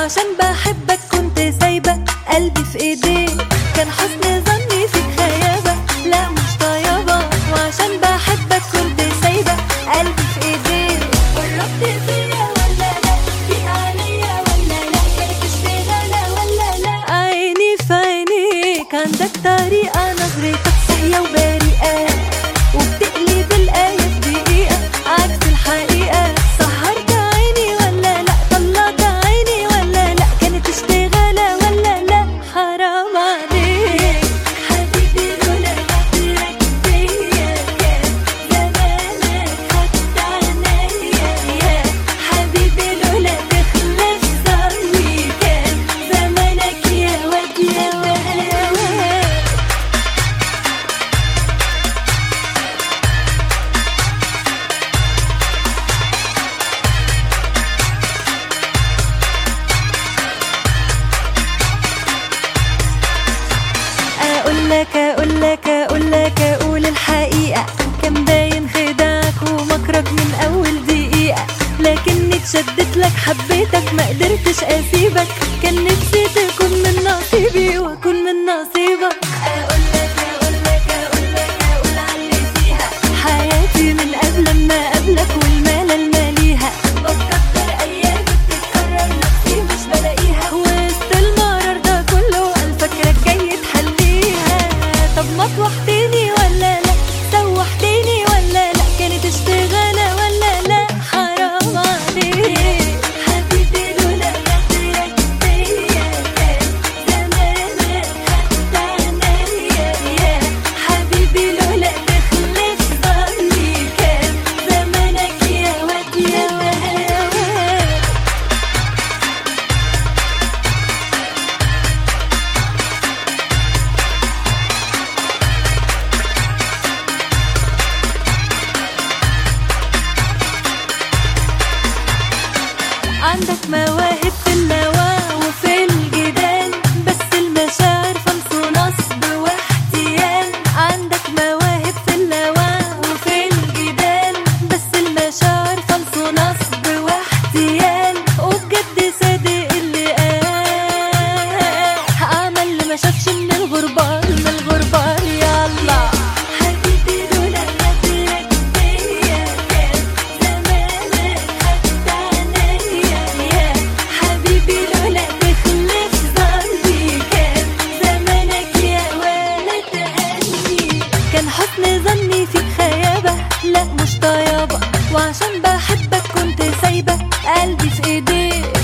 وعشان بحبك كنت سايبة قلبي في ايديك كان حسن ظني فيك خيابة لا مش طيابة وعشان بحبك كنت سايبة قلبي في ايديك قربت فيا ولا لا فيك عليا ولا لا كانت اشتغالة ولا لا عيني في عينيك عندك طريقة نظرتك صحية وبريئة وبتقلب الآية في دقيقة عكس الحقيقة سهرت عيني ولا لا طلعت عيني ولا لا كانت اشتغالة ولا لا حرام عليك حبيبي لولا خاطرك فيا كان زمانك خدت عنيا يا حبيبي لولا تخلف ظني كان زمانك يا واد يا واد اقول لك اقول لك اقول لك اقول الحقيقه كان باين خداعك ومكرك من اول دقيقه لكني اتشدت لك حبيتك ما قدرتش اسيبك كان نفسي تكون من نصيبي واكون من نصيبك اقول لك اقول لك اقول لك اقول علي فيها حياتي من قبل ما قبلك والمال ماليها بتكتر ايامي بتتكرر نفسي مش بلاقيها وسط المرار ده كله قال فاكرك جاي تحليها طب ما توحتني ولا لا سوحتني ولا لا كانت اشتغالة ولا لا حرام عليك حبيبي لولا خاطرك فيا كان زمانك خدت عنيا يا حبيبي لولا تخلف ظني كان زمانك يا واد يا واد عندك مواهب في النواة وفي الجدال بس المشاعر فمس ونصب واحتيال عندك مواهب في النواة وفي الجدال بس المشاعر فمس ونصب واحتيال وبجد صادق اللي قال عمل اللي ما شافش من الغربال من الغربال يلا حبيبي لولا خاطرك فيا كان زمانك خدت عنيا يا حبيبي لولا تخلف ظني كان زمانك يا ولد قلبي كان حسن ظني فيك خيابة لا مش طيابة وعشان بحبك كنت سايبة قلبي في ايديك